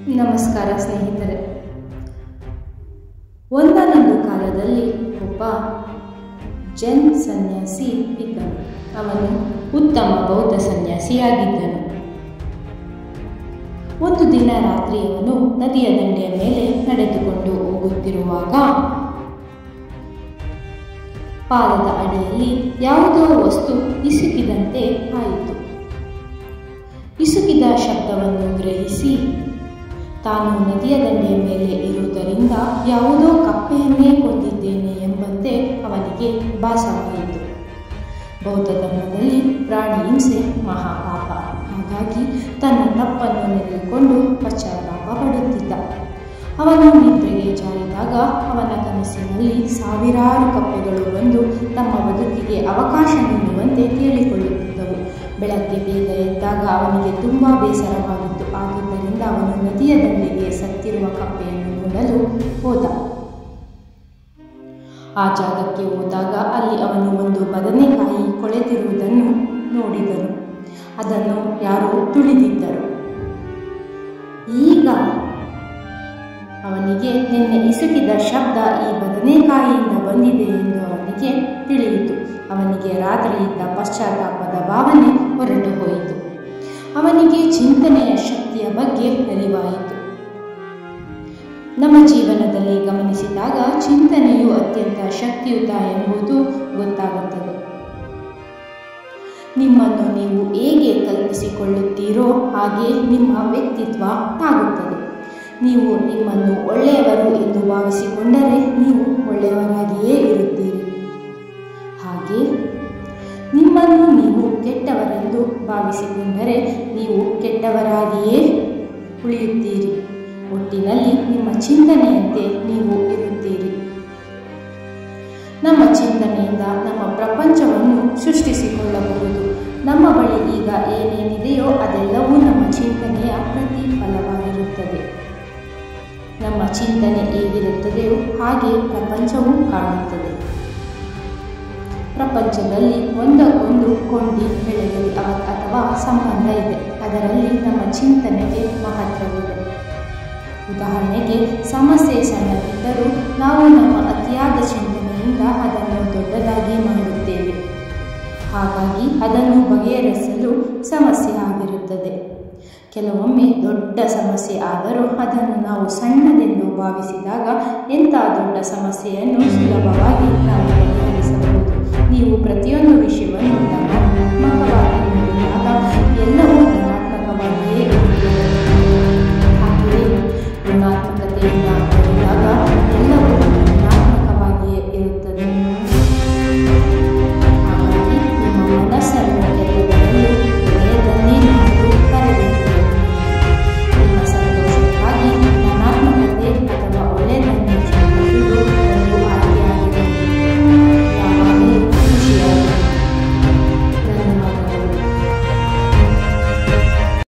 ನಮಸ್ಕಾರ ಸ್ನೇಹಿತರೆ ಒಂದಾನೊಂದು ಕಾಲದಲ್ಲಿ ಒಬ್ಬ ಜನ್ ಸನ್ಯಾಸಿ ಇದ್ದನು ಅವನು ಉತ್ತಮ ಬೌದ್ಧ ಸನ್ಯಾಸಿಯಾಗಿದ್ದನು ಒಂದು ದಿನ ರಾತ್ರಿ ಅವನು ನದಿಯ ದಂಡೆಯ ಮೇಲೆ ನಡೆದುಕೊಂಡು ಹೋಗುತ್ತಿರುವಾಗ ಪಾದದ ಅಡಿಯಲ್ಲಿ ಯಾವುದೋ ವಸ್ತು ಇಸುಕಿದಂತೆ ಆಯಿತು ಇಸುಕಿದ ಶಬ್ದವನ್ನು ಗ್ರಹಿಸಿ ತಾನು ನದಿಯ ದಂಡೆಯ ಮೇಲೆ ಇರುವುದರಿಂದ ಯಾವುದೋ ಕಪ್ಪೆಯನ್ನೇ ಕೊಂದಿದ್ದೇನೆ ಎಂಬಂತೆ ಅವನಿಗೆ ಭಾಸವಾಯಿತು ಬೌದ್ಧ ಧರ್ಮದಲ್ಲಿ ಪ್ರಾಣಿ ಹಿಂಸೆ ಮಹಾಪಾಪ ಹಾಗಾಗಿ ತನ್ನ ತಪ್ಪನ್ನು ನೆನೆದುಕೊಂಡು ಪಶ್ಚಾತ್ತಾಪ ಪಡುತ್ತಿದ್ದ ಅವನು ನಿದ್ರೆಗೆ ಜಾರಿದಾಗ ಅವನ ಕನಸಿನಲ್ಲಿ ಸಾವಿರಾರು ಕಪ್ಪೆಗಳು ಬಂದು ತಮ್ಮ ಬದುಕಿಗೆ ಅವಕಾಶ ನೀಡುವಂತೆ ಕೇಳಿಕೊಳ್ಳುತ್ತಿದ್ದವು ಬೆಳಗ್ಗೆ ಬೇಗ ಎದ್ದಾಗ ಅವನಿಗೆ ತುಂಬ ಬೇಸರವಾಗಿತ್ತು ಆದುದರಿಂದ ಅವನು ನದಿಯ ದಂಡೆಗೆ ಸತ್ತಿರುವ ಕಪ್ಪೆಯನ್ನು ನೋಡಲು ಹೋದ ಆ ಜಾಗಕ್ಕೆ ಹೋದಾಗ ಅಲ್ಲಿ ಅವನು ಒಂದು ಬದನೆಕಾಯಿ ಕೊಳೆತಿರುವುದನ್ನು ನೋಡಿದನು ಅದನ್ನು ಯಾರೋ ತುಳಿದಿದ್ದರು ಈಗ ಅವನಿಗೆ ನಿನ್ನೆ ಇಸುಕಿದ ಶಬ್ದ ಈ ಬದನೆಕಾಯಿಯಿಂದ ಬಂದಿದೆ ಎಂದು ಅವನಿಗೆ ತಿಳಿಯಿತು ಅವನಿಗೆ ರಾತ್ರಿಯಿದ್ದ ಪಶ್ಚಾತ್ತಾಪದ ಭಾವನೆ ಹೊರಟು ಹೋಯಿತು ಅವನಿಗೆ ಚಿಂತನೆಯ ಶಕ್ತಿಯ ಬಗ್ಗೆ ಅರಿವಾಯಿತು ನಮ್ಮ ಜೀವನದಲ್ಲಿ ಗಮನಿಸಿದಾಗ ಚಿಂತನೆಯು ಅತ್ಯಂತ ಶಕ್ತಿಯುತ ಎಂಬುದು ಗೊತ್ತಾಗುತ್ತದೆ ನಿಮ್ಮನ್ನು ನೀವು ಹೇಗೆ ಕಲ್ಪಿಸಿಕೊಳ್ಳುತ್ತೀರೋ ಹಾಗೆ ನಿಮ್ಮ ವ್ಯಕ್ತಿತ್ವ ಆಗುತ್ತದೆ ನೀವು ನಿಮ್ಮನ್ನು ಒಳ್ಳೆಯವರು ಎಂದು ಭಾವಿಸಿಕೊಂಡರೆ ನೀವು ಒಳ್ಳೆಯವರಾಗಿಯೇ ಇರುತ್ತೀರಿ ಹಾಗೆ ನಿಮ್ಮನ್ನು ನೀವು ಕೆಟ್ಟವರೆಂದು ಭಾವಿಸಿಕೊಂಡರೆ ನೀವು ಕೆಟ್ಟವರಾಗಿಯೇ ಉಳಿಯುತ್ತೀರಿ ಒಟ್ಟಿನಲ್ಲಿ ನಿಮ್ಮ ಚಿಂತನೆಯಂತೆ ನೀವು ಇರುತ್ತೀರಿ ನಮ್ಮ ಚಿಂತನೆಯಿಂದ ನಮ್ಮ ಪ್ರಪಂಚವನ್ನು ಸೃಷ್ಟಿಸಿಕೊಳ್ಳಬಹುದು ನಮ್ಮ ಬಳಿ ಈಗ ಏನೇನಿದೆಯೋ ಅದೆಲ್ಲವೂ ನಮ್ಮ ಚಿಂತನೆಯ ಪ್ರತಿಫಲವಾಗಿರುತ್ತದೆ ನಮ್ಮ ಚಿಂತನೆ ಹೇಗಿರುತ್ತದೆಯೋ ಹಾಗೆ ಪ್ರಪಂಚವೂ ಕಾಣುತ್ತದೆ ಪ್ರಪಂಚದಲ್ಲಿ ಒಂದಕ್ಕೊಂದು ಕೊಂಡಿ ಬೆಳೆಯಲಿ ಅಥವಾ ಸಂಬಂಧ ಇದೆ ಅದರಲ್ಲಿ ನಮ್ಮ ಚಿಂತನೆಗೆ ಮಹತ್ವವಿದೆ ಉದಾಹರಣೆಗೆ ಸಮಸ್ಯೆ ಸಣ್ಣದಿದ್ದರೂ ನಾವು ನಮ್ಮ ಅತಿಯಾದ ಚಿಂತನೆಯಿಂದ ಅದನ್ನು ದೊಡ್ಡದಾಗಿ ಮಾಡುತ್ತೇವೆ ಹಾಗಾಗಿ ಅದನ್ನು ಬಗೆಹರಿಸಲು ಸಮಸ್ಯೆ ಆಗಿರುತ್ತದೆ ಕೆಲವೊಮ್ಮೆ ದೊಡ್ಡ ಸಮಸ್ಯೆ ಆದರೂ ಅದನ್ನು ನಾವು ಸಣ್ಣದೆಂದು ಭಾವಿಸಿದಾಗ ಎಂಥ ದೊಡ್ಡ ಸಮಸ್ಯೆಯನ್ನು ಸುಲಭವಾಗಿ ನಾವು ಬಗೆಹರಿಸಬಹುದು ನೀವು ಪ್ರತಿಯೊಂದು ವಿಷಯವನ್ನು ಧನಾತ್ಮಕವಾಗಿ ನೋಡಿದಾಗ ಎಲ್ಲವೂ